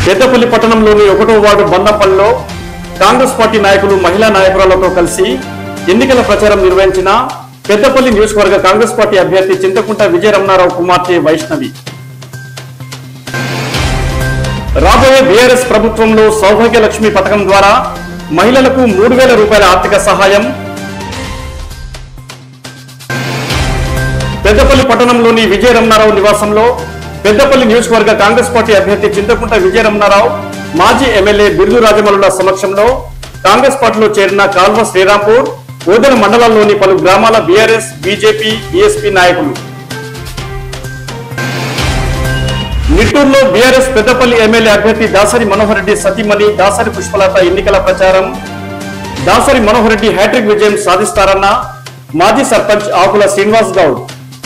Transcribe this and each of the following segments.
పెద్దపల్లి పట్టణంలోని ఒకటో ward బందంపల్లిలో Congress party నాయకులు మహిళా నాయకురాలతో కలిసి ఎన్నికల ప్రచారం నిర్వహించిన పెద్దపల్లి నియోజకవర్గ కాంగ్రెస్ పార్టీ అభ్యర్థి చింతకుంట విజయరమణారావు కుమార్తె వైష్ణవి రాబోయే బీఆర్ఎస్ ప్రభుత్వంలో సౌభాగ్య లక్ష్మి పథకం ద్వారా మహిళలకు మూడు వేల రూపాయల ఆర్థిక సహాయం పెద్దపల్లి పట్టణంలోని విజయరమణారావు నివాసంలో పెద్దపల్లి నియోజకవర్గ కాంగ్రెస్ పార్టీ అభ్యర్థి చింతకుంట విజయరమణారావు మాజీ ఎమ్మెల్యే బిర్దు రాజమల్లుల సమక్షంలో కాంగ్రెస్ పార్టీలో చేరిన కాల్వ శ్రీరాంపూర్ ఓదెల మండలంలోని పలు గ్రామాల బీఆర్ఎస్ బీజేపీ బీఎస్పీ నాయకులు నిట్టూరులో బీఆర్ఎస్ పెద్దపల్లి ఎమ్మెల్యే అభ్యర్థి దాసరి మనోహర్ రెడ్డి సతీమణి దాసరి పుష్పలత ఎన్నికల ప్రచారం దాసరి మనోహర్ రెడ్డి హ్యాట్రిక్ విజయం సాధిస్తారన్న మాజీ సర్పంచ్ ఆకుల శ్రీనివాస్ గౌడ్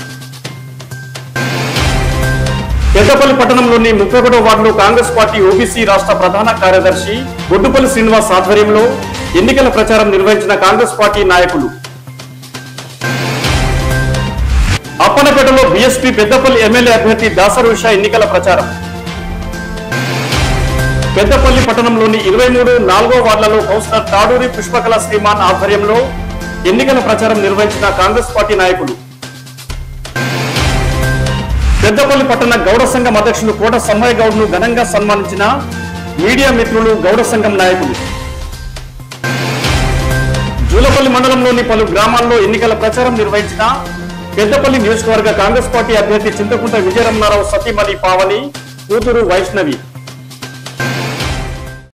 పెద్దపల్లి పట్టణంలోని ముప్పై ఒకటో వార్డులో కాంగ్రెస్ పార్టీ ఓబీసీ రాష్ట్ర ప్రధాన కార్యదర్శి బొడ్డుపల్లి శ్రీనివాస్ ఆధ్వర్యంలో ఎన్నికల ప్రచారం నిర్వహించిన కాంగ్రెస్ పార్టీ నాయకులు అప్పనపేటలో బీఎస్పీ పెద్దపల్లి ఎమ్మెల్యే అభ్యర్థి దాసరి ఉషా ఎన్నికల ప్రచారం పెద్దపల్లి పట్టణంలోని ఇరవై మూడు నాలుగో వార్డులలో కౌన్సిలర్ తాడూరి పుష్పకళ శ్రీమాన్ ఆధ్వర్యంలో ఎన్నికల ప్రచారం నిర్వహించిన కాంగ్రెస్ పార్టీ నాయకులు పెద్దపల్లి పట్టణ గౌడ సంఘం అధ్యక్షులు కోట సమ్మయ్య గౌడ్ ను ఘనంగా సన్మానించిన మీడియా మిత్రులు గౌడ సంఘం నాయకులు జూలపల్లి మండలంలోని పలు గ్రామాల్లో ఎన్నికల ప్రచారం నిర్వహించిన పెద్దపల్లి నియోజకవర్గ కాంగ్రెస్ పార్టీ అభ్యర్థి చింతకుంట విజయరమణారావు సతీమణి పావని కూతురు వైష్ణవి